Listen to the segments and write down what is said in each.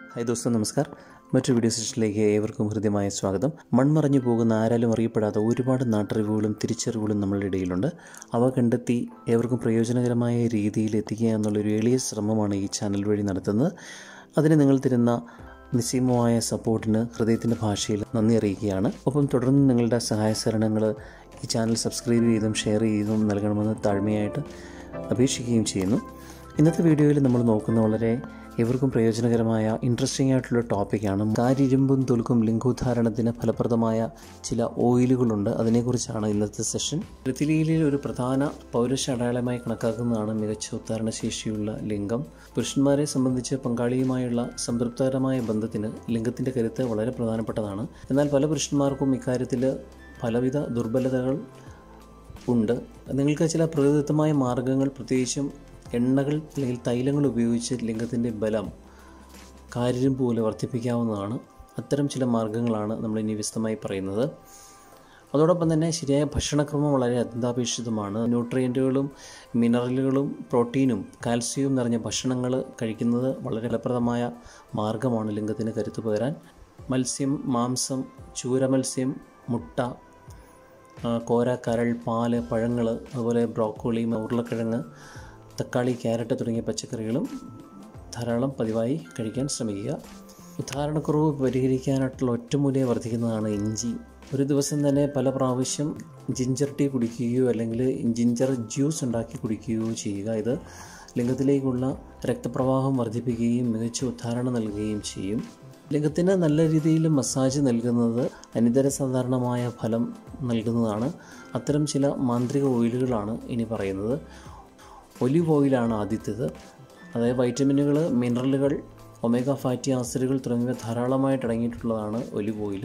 hi ദോസ്തം നമസ്കാർ മറ്റൊരു video സെഷനിലേക്ക് ഏവർക്കും ഹൃദ്യമായ സ്വാഗതം മൺമറഞ്ഞു പോകുന്ന ആരാലും അറിയപ്പെടാത്ത ഒരുപാട് നാട്ടറിവുകളും തിരിച്ചറിവുകളും നമ്മളുടെ ഇടയിലുണ്ട് അവ കണ്ടെത്തി ഏവർക്കും പ്രയോജനകരമായ രീതിയിൽ എത്തിക്കുക എന്നുള്ളൊരു എളിയ ശ്രമമാണ് ഈ ചാനൽ വഴി നടത്തുന്നത് അതിന് നിങ്ങൾ തരുന്ന നിസ്സീമമായ സപ്പോർട്ടിന് ഹൃദയത്തിൻ്റെ ഭാഷയിൽ നന്ദി അറിയിക്കുകയാണ് ഒപ്പം തുടർന്ന് നിങ്ങളുടെ സഹായ സഹകരണങ്ങൾ ഈ ചാനൽ സബ്സ്ക്രൈബ് ചെയ്തും ഷെയർ ചെയ്തും നൽകണമെന്ന് താഴ്മയായിട്ട് അപേക്ഷിക്കുകയും ചെയ്യുന്നു ഇന്നത്തെ വീഡിയോയിൽ നമ്മൾ നോക്കുന്ന വളരെ ഇവർക്കും പ്രയോജനകരമായ ഇൻട്രസ്റ്റിംഗ് ആയിട്ടുള്ള ടോപ്പിക്കാണ് കാരിരുമ്പും തൊലുക്കും ലിംഗോദ്ധാരണത്തിന് ഫലപ്രദമായ ചില ഓയിലുകളുണ്ട് അതിനെക്കുറിച്ചാണ് ഇന്നത്തെ സെഷൻ പൃഥ്വിയിലെ ഒരു പ്രധാന പൗരുഷ അടയാളമായി കണക്കാക്കുന്നതാണ് മികച്ച ഉദ്ധാരണശേഷിയുള്ള ലിംഗം പുരുഷന്മാരെ സംബന്ധിച്ച് പങ്കാളിയുമായുള്ള സംതൃപ്തകരമായ ബന്ധത്തിന് ലിംഗത്തിൻ്റെ കരുത്ത് വളരെ പ്രധാനപ്പെട്ടതാണ് എന്നാൽ പല പുരുഷന്മാർക്കും ഇക്കാര്യത്തിൽ പലവിധ ദുർബലതകൾ ഉണ്ട് നിങ്ങൾക്ക് ചില പ്രകൃതിദത്തമായ മാർഗങ്ങൾ പ്രത്യേകിച്ചും എണ്ണകൾ അല്ലെങ്കിൽ തൈലങ്ങൾ ഉപയോഗിച്ച് ലിംഗത്തിൻ്റെ ബലം കാര്യം പോലെ വർദ്ധിപ്പിക്കാവുന്നതാണ് അത്തരം ചില മാർഗങ്ങളാണ് നമ്മൾ ഇനി വിശദമായി പറയുന്നത് അതോടൊപ്പം തന്നെ ശരിയായ ഭക്ഷണക്രമം വളരെ അത്യന്താപേക്ഷിതമാണ് ന്യൂട്രിയൻറ്റുകളും മിനറലുകളും പ്രോട്ടീനും കാൽസ്യവും നിറഞ്ഞ ഭക്ഷണങ്ങൾ കഴിക്കുന്നത് വളരെ ഫലപ്രദമായ മാർഗമാണ് ലിംഗത്തിന് കരുത്തു പകരാൻ മത്സ്യം മാംസം ചൂരമത്സ്യം മുട്ട കോര കരൾ പാല് പഴങ്ങൾ അതുപോലെ ബ്രോക്കോളി ഉരുളക്കിഴങ്ങ് തക്കാളി ക്യാരറ്റ് തുടങ്ങിയ പച്ചക്കറികളും ധാരാളം പതിവായി കഴിക്കാൻ ശ്രമിക്കുക ഉദാഹരണക്കുറവ് പരിഹരിക്കാനായിട്ടുള്ള ഒറ്റമൂലിയെ വർദ്ധിക്കുന്നതാണ് ഇഞ്ചി ഒരു ദിവസം തന്നെ പല പ്രാവശ്യം ജിഞ്ചർ ടീ കുടിക്കുകയോ അല്ലെങ്കിൽ ജിഞ്ചർ ജ്യൂസ് ഉണ്ടാക്കി കുടിക്കുകയോ ചെയ്യുക ഇത് ലിംഗത്തിലേക്കുള്ള രക്തപ്രവാഹം വർദ്ധിപ്പിക്കുകയും മികച്ച ഉദ്ധാരണം നൽകുകയും ചെയ്യും ലിംഗത്തിന് നല്ല രീതിയിൽ മസാജ് നൽകുന്നത് അനിതര സാധാരണമായ ഫലം നൽകുന്നതാണ് അത്തരം ചില മാന്ത്രിക ഓയിലുകളാണ് ഇനി പറയുന്നത് ഒലിവ് ഓയിലാണ് ആദ്യത്തേത് അതായത് വൈറ്റമിനുകൾ മിനറലുകൾ ഒമേഗ ഫാറ്റി ആസിഡുകൾ തുടങ്ങിയവ ധാരാളമായിട്ട് അടങ്ങിയിട്ടുള്ളതാണ് ഒലിവ് ഓയിൽ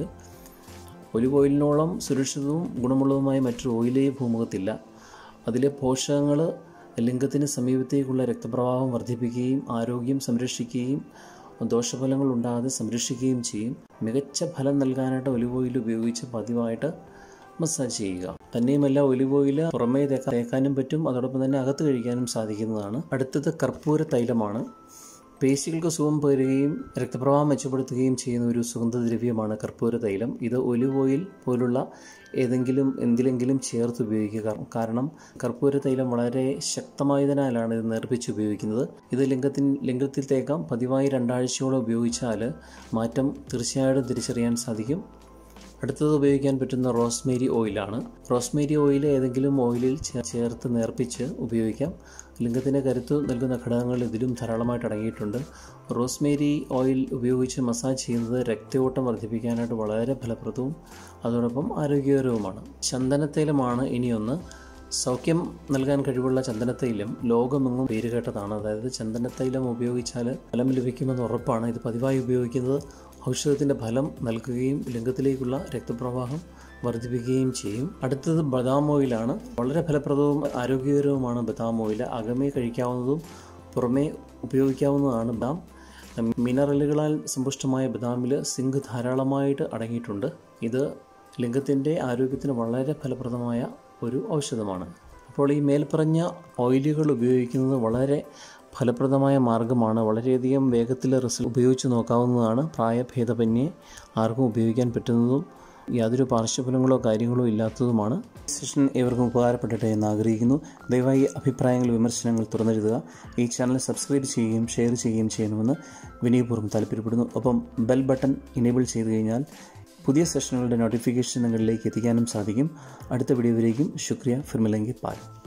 ഒലിവ് ഓയിലിനോളം സുരക്ഷിതവും ഗുണമുള്ളതുമായ മറ്റൊരു ഓയിലേ ഭൂമുഖത്തില്ല അതിലെ പോഷകങ്ങൾ ലിംഗത്തിന് സമീപത്തേക്കുള്ള രക്തപ്രവാഹം വർദ്ധിപ്പിക്കുകയും ആരോഗ്യം സംരക്ഷിക്കുകയും ദോഷഫലങ്ങൾ ഉണ്ടാകാതെ സംരക്ഷിക്കുകയും ചെയ്യും മികച്ച ഫലം നൽകാനായിട്ട് ഒലിവ് ഓയിൽ ഉപയോഗിച്ച് പതിവായിട്ട് മസാജ് ചെയ്യുക തന്നെയുമല്ല ഒലിവ് ഓയിൽ പുറമേ തേക്കാനും പറ്റും അതോടൊപ്പം തന്നെ അകത്ത് കഴിക്കാനും സാധിക്കുന്നതാണ് അടുത്തത് കർപ്പൂര തൈലമാണ് പേശികൾക്ക് സുഖം പകരുകയും രക്തപ്രവാഹം മെച്ചപ്പെടുത്തുകയും ചെയ്യുന്ന ഒരു സുഗന്ധദ്രവ്യമാണ് കർപ്പൂര തൈലം ഇത് ഒലിവ് ഓയിൽ പോലുള്ള ഏതെങ്കിലും എന്തിലെങ്കിലും ചേർത്ത് ഉപയോഗിക്കുക കാരണം കർപ്പൂര തൈലം വളരെ ശക്തമായതിനാലാണ് ഇത് നേർപ്പിച്ച് ഉപയോഗിക്കുന്നത് ഇത് ലിംഗത്തിൻ ലിംഗത്തിൽ തേക്കാം പതിവായി രണ്ടാഴ്ചയോളം ഉപയോഗിച്ചാൽ മാറ്റം തീർച്ചയായിട്ടും തിരിച്ചറിയാൻ സാധിക്കും അടുത്തത് ഉപയോഗിക്കാൻ പറ്റുന്ന റോസ്മേരി ഓയിലാണ് റോസ്മേരി ഓയിൽ ഏതെങ്കിലും ഓയിലിൽ ചേർത്ത് നേർപ്പിച്ച് ഉപയോഗിക്കാം ലിംഗത്തിന് കരുത്ത് നൽകുന്ന ഘടകങ്ങൾ ഇതിലും ധാരാളമായിട്ട് അടങ്ങിയിട്ടുണ്ട് റോസ്മേരി ഓയിൽ ഉപയോഗിച്ച് മസാജ് ചെയ്യുന്നത് രക്തയോട്ടം വർദ്ധിപ്പിക്കാനായിട്ട് വളരെ ഫലപ്രദവും അതോടൊപ്പം ആരോഗ്യകരവുമാണ് ചന്ദനത്തൈലമാണ് ഇനിയൊന്ന് സൗഖ്യം നൽകാൻ കഴിവുള്ള ചന്ദനത്തൈലം ലോകമെങ്ങും പേരുകേട്ടതാണ് അതായത് ചന്ദനത്തൈലം ഉപയോഗിച്ചാൽ ഫലം ലഭിക്കുമെന്ന് ഉറപ്പാണ് ഇത് പതിവായി ഉപയോഗിക്കുന്നത് ഔഷധത്തിൻ്റെ ഫലം നൽകുകയും ലിംഗത്തിലേക്കുള്ള രക്തപ്രവാഹം വർദ്ധിപ്പിക്കുകയും ചെയ്യും അടുത്തത് ബദാം ഓയിലാണ് വളരെ ഫലപ്രദവും ആരോഗ്യകരവുമാണ് ബദാം ഓയിൽ അകമേ കഴിക്കാവുന്നതും പുറമേ ഉപയോഗിക്കാവുന്നതാണ് ബദാം മിനറലുകളാൽ സമ്പുഷ്ടമായ ബദാമിൽ സിങ്ക് ധാരാളമായിട്ട് അടങ്ങിയിട്ടുണ്ട് ഇത് ലിംഗത്തിൻ്റെ ആരോഗ്യത്തിന് വളരെ ഫലപ്രദമായ ഒരു ഔഷധമാണ് അപ്പോൾ ഈ മേൽപ്പറഞ്ഞ ഓയിലുകൾ ഉപയോഗിക്കുന്നത് വളരെ ഫലപ്രദമായ മാർഗ്ഗമാണ് വളരെയധികം വേഗത്തിൽ റിസൾട്ട് ഉപയോഗിച്ച് നോക്കാവുന്നതാണ് പ്രായഭേദമന്യേ ആർക്കും ഉപയോഗിക്കാൻ പറ്റുന്നതും യാതൊരു പാർശ്വഫലങ്ങളോ കാര്യങ്ങളോ ഇല്ലാത്തതുമാണ് സെഷൻ ഏവർക്കും ഉപകാരപ്പെടട്ടെ എന്ന് ആഗ്രഹിക്കുന്നു ദയവായി അഭിപ്രായങ്ങൾ വിമർശനങ്ങൾ തുറന്നെഴുതുക ഈ ചാനൽ സബ്സ്ക്രൈബ് ചെയ്യുകയും ഷെയർ ചെയ്യുകയും ചെയ്യണമെന്ന് വിനയപൂർവ്വം താല്പര്യപ്പെടുന്നു ഒപ്പം ബെൽ ബട്ടൺ ഇനേബിൾ ചെയ്തു കഴിഞ്ഞാൽ പുതിയ സെഷനുകളുടെ നോട്ടിഫിക്കേഷൻ നിങ്ങളിലേക്ക് എത്തിക്കാനും സാധിക്കും അടുത്ത വീഡിയോയിലേക്കും ശുക്രിയ ഫിർമിലെങ്കി പാൽ